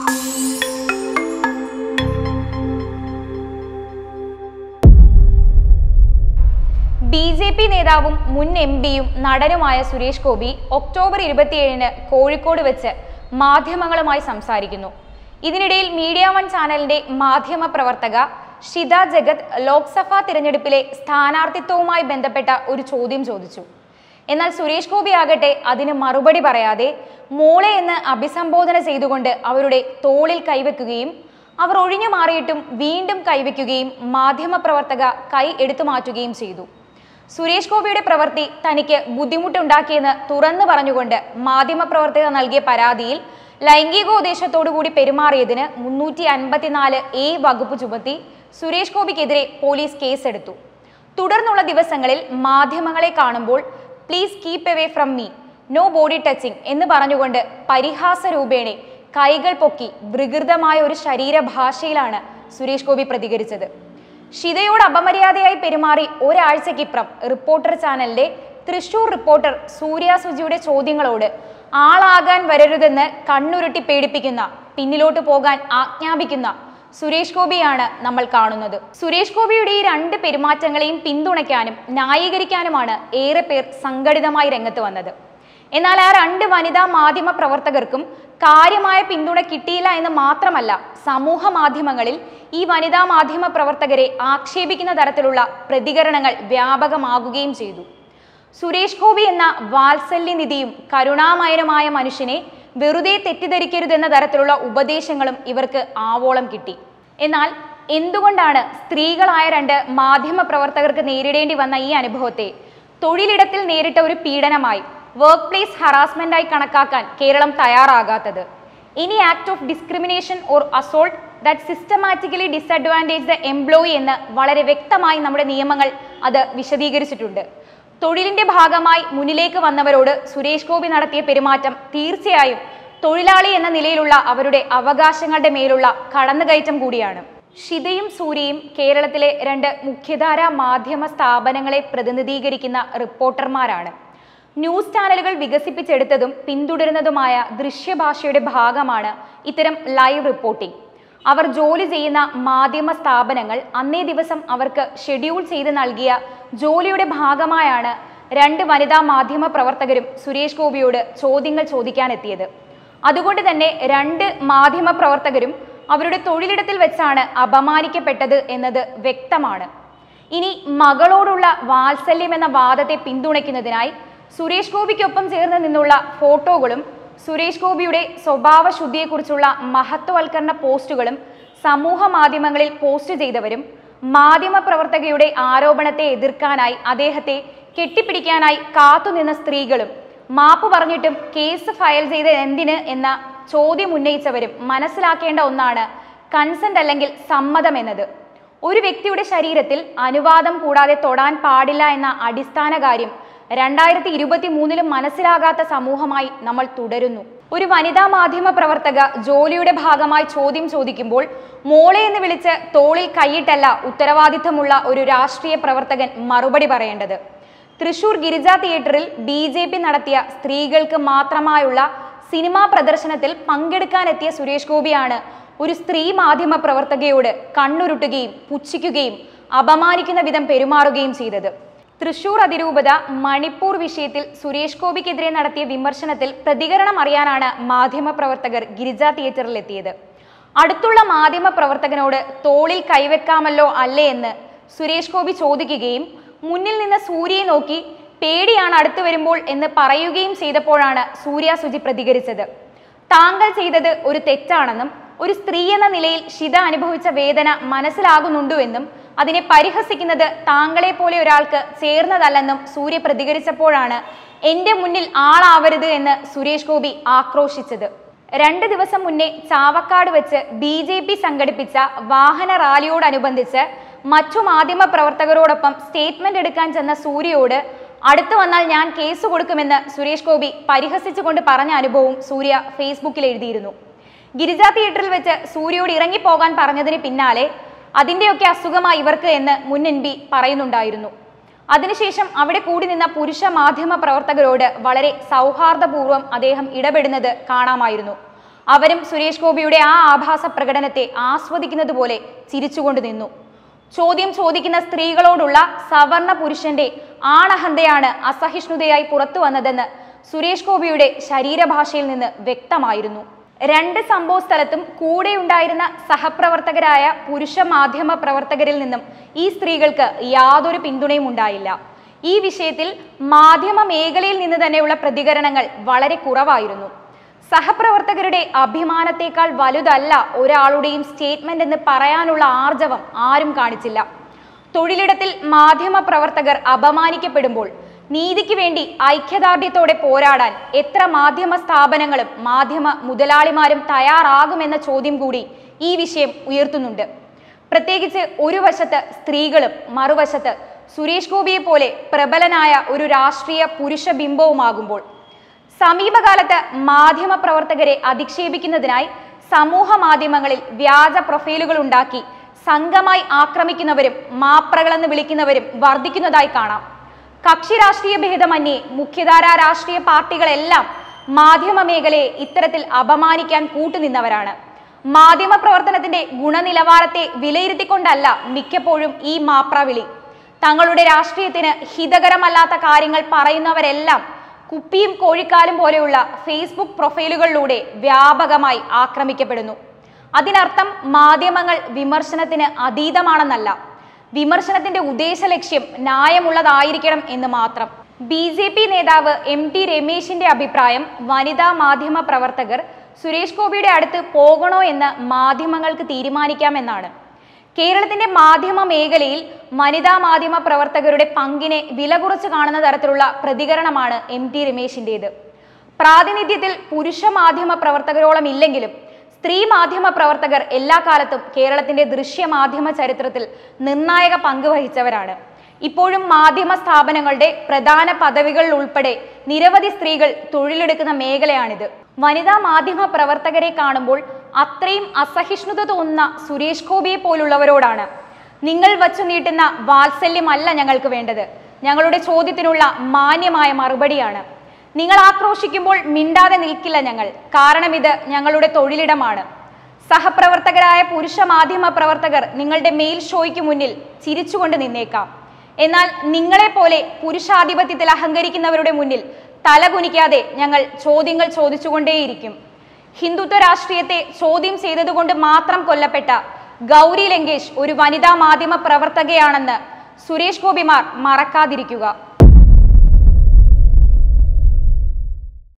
B J P നേതാവും മുൻ M പിയും നടനുമായ സുരേഷ് ഗോപി ഒക്ടോബർ ഇരുപത്തിയേഴിന് കോഴിക്കോട് വെച്ച് മാധ്യമങ്ങളുമായി സംസാരിക്കുന്നു ഇതിനിടയിൽ മീഡിയ വൺ ചാനലിന്റെ മാധ്യമ പ്രവർത്തക ഷിത ജഗത് ലോക്സഭാ തിരഞ്ഞെടുപ്പിലെ സ്ഥാനാർത്ഥിത്വവുമായി ബന്ധപ്പെട്ട ഒരു ചോദ്യം ചോദിച്ചു എന്നാൽ സുരേഷ് ഗോപി ആകട്ടെ അതിന് മറുപടി പറയാതെ മോളെ എന്ന് അഭിസംബോധന ചെയ്തുകൊണ്ട് അവരുടെ തോളിൽ കൈവെക്കുകയും അവർ ഒഴിഞ്ഞു മാറിയിട്ടും വീണ്ടും കൈവയ്ക്കുകയും മാധ്യമപ്രവർത്തക കൈ എടുത്തു മാറ്റുകയും ചെയ്തു സുരേഷ് ഗോപിയുടെ പ്രവൃത്തി തനിക്ക് ബുദ്ധിമുട്ടുണ്ടാക്കിയെന്ന് തുറന്നു പറഞ്ഞുകൊണ്ട് മാധ്യമപ്രവർത്തക നൽകിയ പരാതിയിൽ ലൈംഗികോദ്ദേശത്തോടുകൂടി പെരുമാറിയതിന് മുന്നൂറ്റി അൻപത്തിനാല് എ വകുപ്പ് ചുമത്തി സുരേഷ് ഗോപിക്കെതിരെ പോലീസ് കേസെടുത്തു തുടർന്നുള്ള ദിവസങ്ങളിൽ മാധ്യമങ്ങളെ കാണുമ്പോൾ please keep away from me no body touching എന്ന് പറഞ്ഞുകൊണ്ട് പരിഹാസ രൂപേണെ കൈകൾ പൊക്കി വികൃതമായ ഒരു ശരീരഭാഷയിലാണ് സുരേഷ് ഗോപി പ്രതികരിച്ചത് ഷിതയോട് അപമര്യാദയായി പെരുമാറി ഒരാഴ്ചക്കിപ്പുറം റിപ്പോർട്ടർ ചാനലിന്റെ തൃശൂർ റിപ്പോർട്ടർ സൂര്യ സുജിയുടെ ചോദ്യങ്ങളോട് ആളാകാൻ വരരുതെന്ന് കണ്ണുരുട്ടി പേടിപ്പിക്കുന്ന പിന്നിലോട്ട് പോകാൻ ആജ്ഞാപിക്കുന്ന സുരേഷ് ഗോപിയാണ് നമ്മൾ കാണുന്നത് സുരേഷ് ഗോപിയുടെ ഈ രണ്ട് പെരുമാറ്റങ്ങളെയും പിന്തുണയ്ക്കാനും ന്യായീകരിക്കാനുമാണ് ഏറെ പേർ സംഘടിതമായി രംഗത്ത് വന്നത് എന്നാൽ ആ രണ്ട് വനിതാ മാധ്യമ പ്രവർത്തകർക്കും കാര്യമായ പിന്തുണ കിട്ടിയില്ല എന്ന് മാത്രമല്ല സമൂഹ മാധ്യമങ്ങളിൽ ഈ വനിതാ മാധ്യമ പ്രവർത്തകരെ ആക്ഷേപിക്കുന്ന തരത്തിലുള്ള പ്രതികരണങ്ങൾ വ്യാപകമാകുകയും ചെയ്തു സുരേഷ് ഗോപി എന്ന വാത്സല്യനിധിയും കരുണാമയനുമായ മനുഷ്യനെ വെറുതെ തെറ്റിദ്ധരിക്കരുതെന്ന തരത്തിലുള്ള ഉപദേശങ്ങളും ഇവർക്ക് ആവോളം കിട്ടി എന്നാൽ എന്തുകൊണ്ടാണ് സ്ത്രീകളായ രണ്ട് മാധ്യമ പ്രവർത്തകർക്ക് നേരിടേണ്ടി വന്ന ഈ അനുഭവത്തെ തൊഴിലിടത്തിൽ നേരിട്ട ഒരു പീഡനമായി വർക്ക് പ്ലേസ് ഹറാസ്മെന്റായി കണക്കാക്കാൻ കേരളം തയ്യാറാകാത്തത് ഇനി act of discrimination or assault that systematically disadvantage the employee എന്ന് വളരെ വ്യക്തമായി നമ്മുടെ നിയമങ്ങൾ അത് വിശദീകരിച്ചിട്ടുണ്ട് തൊഴിലിന്റെ ഭാഗമായി മുന്നിലേക്ക് വന്നവരോട് സുരേഷ് ഗോപി നടത്തിയ പെരുമാറ്റം തീർച്ചയായും തൊഴിലാളി എന്ന നിലയിലുള്ള അവരുടെ അവകാശങ്ങളുടെ മേലുള്ള കടന്നുകയറ്റം കൂടിയാണ് ഷിതയും സൂര്യയും കേരളത്തിലെ രണ്ട് മുഖ്യധാരാ മാധ്യമ സ്ഥാപനങ്ങളെ പ്രതിനിധീകരിക്കുന്ന റിപ്പോർട്ടർമാരാണ് ന്യൂസ് ചാനലുകൾ വികസിപ്പിച്ചെടുത്തതും പിന്തുടരുന്നതുമായ ദൃശ്യഭാഷയുടെ ഭാഗമാണ് ഇത്തരം ലൈവ് റിപ്പോർട്ടിംഗ് അവർ ജോലി ചെയ്യുന്ന മാധ്യമ സ്ഥാപനങ്ങൾ അന്നേ ദിവസം അവർക്ക് ഷെഡ്യൂൾ ചെയ്ത് നൽകിയ ജോലിയുടെ ഭാഗമായാണ് രണ്ട് വനിതാ മാധ്യമ പ്രവർത്തകരും സുരേഷ് ഗോപിയോട് ചോദ്യങ്ങൾ ചോദിക്കാനെത്തിയത് അതുകൊണ്ട് തന്നെ രണ്ട് മാധ്യമ പ്രവർത്തകരും അവരുടെ തൊഴിലിടത്തിൽ വെച്ചാണ് അപമാനിക്കപ്പെട്ടത് എന്നത് വ്യക്തമാണ് ഇനി മകളോടുള്ള വാത്സല്യം എന്ന വാദത്തെ പിന്തുണയ്ക്കുന്നതിനായി സുരേഷ് ഗോപിക്കൊപ്പം ചേർന്ന് നിന്നുള്ള ഫോട്ടോകളും സുരേഷ് ഗോപിയുടെ സ്വഭാവ ശുദ്ധിയെക്കുറിച്ചുള്ള മഹത്വവൽക്കരണ പോസ്റ്റുകളും സമൂഹ മാധ്യമങ്ങളിൽ പോസ്റ്റ് ചെയ്തവരും മാധ്യമ പ്രവർത്തകയുടെ ആരോപണത്തെ എതിർക്കാനായി അദ്ദേഹത്തെ കെട്ടിപ്പിടിക്കാനായി കാത്തുനിന്ന സ്ത്രീകളും മാപ്പ് പറഞ്ഞിട്ടും കേസ് ഫയൽ ചെയ്ത് എന്തിന് എന്ന ചോദ്യം ഉന്നയിച്ചവരും മനസ്സിലാക്കേണ്ട ഒന്നാണ് കൺസെന്റ് അല്ലെങ്കിൽ സമ്മതം എന്നത് ഒരു വ്യക്തിയുടെ ശരീരത്തിൽ അനുവാദം കൂടാതെ തൊടാൻ പാടില്ല എന്ന അടിസ്ഥാന കാര്യം രണ്ടായിരത്തി ഇരുപത്തി മൂന്നിലും മനസ്സിലാകാത്ത സമൂഹമായി നമ്മൾ തുടരുന്നു ഒരു വനിതാ മാധ്യമ പ്രവർത്തക ജോലിയുടെ ഭാഗമായി ചോദ്യം ചോദിക്കുമ്പോൾ മോളെ എന്ന് വിളിച്ച് തോളിൽ കൈയിട്ടല്ല ഉത്തരവാദിത്തമുള്ള ഒരു രാഷ്ട്രീയ പ്രവർത്തകൻ മറുപടി പറയേണ്ടത് തൃശൂർ ഗിരിജ തിയേറ്ററിൽ ബി ജെ പി നടത്തിയ സ്ത്രീകൾക്ക് മാത്രമായുള്ള സിനിമാ പ്രദർശനത്തിൽ പങ്കെടുക്കാനെത്തിയ സുരേഷ് ഗോപിയാണ് ഒരു സ്ത്രീ മാധ്യമ പ്രവർത്തകയോട് കണ്ണുരുട്ടുകയും പുച്ഛിക്കുകയും അപമാനിക്കുന്ന വിധം പെരുമാറുകയും ചെയ്തത് തൃശൂർ അതിരൂപത മണിപ്പൂർ വിഷയത്തിൽ സുരേഷ് ഗോപിക്കെതിരെ നടത്തിയ വിമർശനത്തിൽ പ്രതികരണം അറിയാനാണ് മാധ്യമ പ്രവർത്തകർ ഗിരിജ തിയേറ്ററിൽ എത്തിയത് അടുത്തുള്ള മാധ്യമ പ്രവർത്തകനോട് തോളിൽ കൈവെക്കാമല്ലോ അല്ലേ എന്ന് സുരേഷ് ഗോപി ചോദിക്കുകയും മുന്നിൽ നിന്ന് സൂര്യയെ നോക്കി പേടിയാണ് അടുത്തു വരുമ്പോൾ എന്ന് പറയുകയും ചെയ്തപ്പോഴാണ് സൂര്യ സുജി പ്രതികരിച്ചത് താങ്കൾ ചെയ്തത് ഒരു തെറ്റാണെന്നും ഒരു സ്ത്രീ എന്ന നിലയിൽ ഷിത അനുഭവിച്ച വേദന മനസ്സിലാകുന്നുണ്ടുവെന്നും അതിനെ പരിഹസിക്കുന്നത് താങ്കളെ പോലെ ഒരാൾക്ക് ചേർന്നതല്ലെന്നും സൂര്യ പ്രതികരിച്ചപ്പോഴാണ് എന്റെ മുന്നിൽ ആളാവരുത് എന്ന് സുരേഷ് ഗോപി ആക്രോശിച്ചത് രണ്ട് ദിവസം മുന്നേ ചാവക്കാട് വെച്ച് ബി ജെ പി സംഘടിപ്പിച്ച വാഹന റാലിയോടനുബന്ധിച്ച് മറ്റു മാധ്യമ പ്രവർത്തകരോടൊപ്പം സ്റ്റേറ്റ്മെന്റ് എടുക്കാൻ ചെന്ന സൂര്യയോട് അടുത്തു വന്നാൽ ഞാൻ കേസ് കൊടുക്കുമെന്ന് സുരേഷ് ഗോപി പരിഹസിച്ചുകൊണ്ട് പറഞ്ഞ അനുഭവവും സൂര്യ ഫേസ്ബുക്കിൽ എഴുതിയിരുന്നു ഗിരിജ തിയേറ്ററിൽ വെച്ച് സൂര്യയോട് ഇറങ്ങിപ്പോകാൻ പറഞ്ഞതിന് പിന്നാലെ അതിൻ്റെയൊക്കെ അസുഖമായി ഇവർക്ക് എന്ന് മുൻ എൻ പി പറയുന്നുണ്ടായിരുന്നു അതിനുശേഷം അവിടെ കൂടി നിന്ന പുരുഷ മാധ്യമ പ്രവർത്തകരോട് വളരെ സൗഹാർദ്ദപൂർവ്വം അദ്ദേഹം ഇടപെടുന്നത് കാണാമായിരുന്നു അവരും സുരേഷ് ഗോപിയുടെ ആ ആഭാസ പ്രകടനത്തെ ആസ്വദിക്കുന്നത് പോലെ ചിരിച്ചുകൊണ്ട് നിന്നു ചോദ്യം ചോദിക്കുന്ന സ്ത്രീകളോടുള്ള സവർണ പുരുഷന്റെ ആണഹന്തയാണ് അസഹിഷ്ണുതയായി പുറത്തു വന്നതെന്ന് സുരേഷ് ഗോപിയുടെ ശരീരഭാഷയിൽ നിന്ന് വ്യക്തമായിരുന്നു രണ്ട് സംഭവ സ്ഥലത്തും കൂടെയുണ്ടായിരുന്ന സഹപ്രവർത്തകരായ പുരുഷ മാധ്യമ പ്രവർത്തകരിൽ നിന്നും ഈ സ്ത്രീകൾക്ക് യാതൊരു പിന്തുണയും ഉണ്ടായില്ല ഈ വിഷയത്തിൽ മാധ്യമ മേഖലയിൽ നിന്ന് തന്നെയുള്ള പ്രതികരണങ്ങൾ വളരെ കുറവായിരുന്നു സഹപ്രവർത്തകരുടെ അഭിമാനത്തെക്കാൾ വലുതല്ല ഒരാളുടെയും സ്റ്റേറ്റ്മെന്റ് എന്ന് പറയാനുള്ള ആർജവം ആരും കാണിച്ചില്ല തൊഴിലിടത്തിൽ മാധ്യമ പ്രവർത്തകർ അപമാനിക്കപ്പെടുമ്പോൾ നീതിക്ക് വേണ്ടി ഐക്യദാർഢ്യത്തോടെ പോരാടാൻ എത്ര മാധ്യമ സ്ഥാപനങ്ങളും മാധ്യമ മുതലാളിമാരും തയ്യാറാകുമെന്ന ചോദ്യം കൂടി ഈ വിഷയം ഉയർത്തുന്നുണ്ട് പ്രത്യേകിച്ച് ഒരു വശത്ത് സ്ത്രീകളും മറുവശത്ത് സുരേഷ് ഗോപിയെ പോലെ പ്രബലനായ ഒരു രാഷ്ട്രീയ പുരുഷ ബിംബവുമാകുമ്പോൾ സമീപകാലത്ത് മാധ്യമ പ്രവർത്തകരെ അധിക്ഷേപിക്കുന്നതിനായി സമൂഹ മാധ്യമങ്ങളിൽ വ്യാജ പ്രൊഫൈലുകൾ ഉണ്ടാക്കി സംഘമായി ആക്രമിക്കുന്നവരും മാപ്രകളെന്ന് വിളിക്കുന്നവരും വർദ്ധിക്കുന്നതായി കാണാം കക്ഷി രാഷ്ട്രീയ ഭേദമന്യേ മുഖ്യധാര രാഷ്ട്രീയ പാർട്ടികളെല്ലാം മാധ്യമ മേഖലയെ ഇത്തരത്തിൽ അപമാനിക്കാൻ കൂട്ടുനിന്നവരാണ് മാധ്യമ പ്രവർത്തനത്തിന്റെ ഗുണനിലവാരത്തെ വിലയിരുത്തിക്കൊണ്ടല്ല മിക്കപ്പോഴും ഈ മാപ്ര വിളി തങ്ങളുടെ രാഷ്ട്രീയത്തിന് ഹിതകരമല്ലാത്ത കാര്യങ്ങൾ പറയുന്നവരെല്ലാം കുപ്പിയും കോഴിക്കാലും പോലെയുള്ള ഫേസ്ബുക്ക് പ്രൊഫൈലുകളിലൂടെ വ്യാപകമായി ആക്രമിക്കപ്പെടുന്നു അതിനർത്ഥം മാധ്യമങ്ങൾ വിമർശനത്തിന് അതീതമാണെന്നല്ല വിമർശനത്തിന്റെ ഉദ്ദേശ ലക്ഷ്യം ന്യായമുള്ളതായിരിക്കണം എന്ന് മാത്രം ബി ജെ പി നേതാവ് എം ടി രമേശിന്റെ അഭിപ്രായം വനിതാ മാധ്യമ പ്രവർത്തകർ സുരേഷ് ഗോപിയുടെ അടുത്ത് പോകണോ എന്ന് മാധ്യമങ്ങൾക്ക് തീരുമാനിക്കാമെന്നാണ് കേരളത്തിന്റെ മാധ്യമ മേഖലയിൽ വനിതാ മാധ്യമ പ്രവർത്തകരുടെ പങ്കിനെ വില കുറച്ച് കാണുന്ന തരത്തിലുള്ള പ്രതികരണമാണ് എം ടി രമേശിന്റേത് പ്രാതിനിധ്യത്തിൽ പുരുഷ മാധ്യമ പ്രവർത്തകരോളം ഇല്ലെങ്കിലും സ്ത്രീ മാധ്യമ പ്രവർത്തകർ എല്ലാ കാലത്തും കേരളത്തിന്റെ ദൃശ്യ മാധ്യമ ചരിത്രത്തിൽ നിർണായക പങ്ക് വഹിച്ചവരാണ് ഇപ്പോഴും മാധ്യമ സ്ഥാപനങ്ങളുടെ പ്രധാന പദവികളിൽ ഉൾപ്പെടെ നിരവധി സ്ത്രീകൾ തൊഴിലെടുക്കുന്ന മേഖലയാണിത് വനിതാ മാധ്യമ പ്രവർത്തകരെ കാണുമ്പോൾ അത്രയും അസഹിഷ്ണുത തോന്നുന്ന സുരേഷ് ഗോപിയെ പോലുള്ളവരോടാണ് നിങ്ങൾ വച്ചു നീട്ടുന്ന വാത്സല്യമല്ല ഞങ്ങൾക്ക് വേണ്ടത് ഞങ്ങളുടെ ചോദ്യത്തിനുള്ള മാന്യമായ മറുപടിയാണ് നിങ്ങൾ ആക്രോശിക്കുമ്പോൾ മിണ്ടാതെ നിൽക്കില്ല ഞങ്ങൾ കാരണം ഇത് ഞങ്ങളുടെ തൊഴിലിടമാണ് സഹപ്രവർത്തകരായ പുരുഷ മാധ്യമ പ്രവർത്തകർ നിങ്ങളുടെ മെയിൽ ഷോയ്ക്ക് മുന്നിൽ ചിരിച്ചുകൊണ്ട് നിന്നേക്കാം എന്നാൽ നിങ്ങളെപ്പോലെ പുരുഷാധിപത്യത്തിൽ അഹങ്കരിക്കുന്നവരുടെ മുന്നിൽ തലകുനിക്കാതെ ഞങ്ങൾ ചോദ്യങ്ങൾ ചോദിച്ചുകൊണ്ടേയിരിക്കും ഹിന്ദുത്വ രാഷ്ട്രീയത്തെ ചോദ്യം ചെയ്തതുകൊണ്ട് മാത്രം കൊല്ലപ്പെട്ട ഗൗരി ലങ്കേഷ് ഒരു വനിതാ മാധ്യമ പ്രവർത്തകയാണെന്ന് സുരേഷ് ഗോപിമാർ മറക്കാതിരിക്കുക